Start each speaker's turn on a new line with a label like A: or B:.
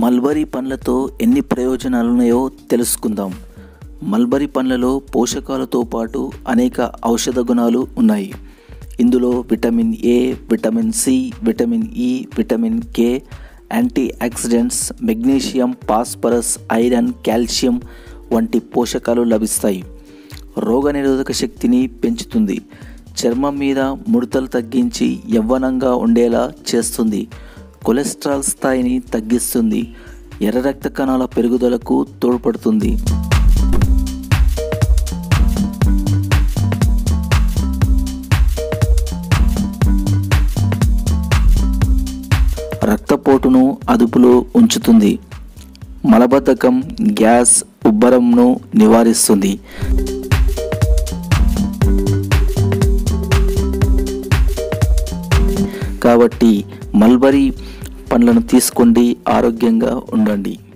A: mulberry పండ్లతో ఎన్ని ప్రయోజనాలు ఉన్నాయో తెలుసుకుందాం మల్బరీ పండ్లలో పోషకాలతో పాటు అనేక ఔషధ గుణాలు ఉన్నాయి ఇందులో vitamin A vitamin C vitamin E vitamin K antioxidants magnesium phosphorus iron calcium వంటి పోషకాలు లభిస్తాయి రోగనిరోధక శక్తిని పెంచుతుంది చర్మం మీద ముడతలు తగ్గించి యవ్వనంగా ఉండేలా చేస్తుంది కొలెస్ట్రాల్ స్థాయిని తగ్గిస్తుంది ఎర్ర రక్త కణాల పెరుగుదలకు తోడ్పడుతుంది రక్తపోటును అదుపులో ఉంచుతుంది మలబద్ధకం గ్యాస్ ఉబ్బరంను నివారిస్తుంది కాబట్టి మల్బరీ పండ్లను తీసుకోండి ఆరోగ్యంగా ఉండండి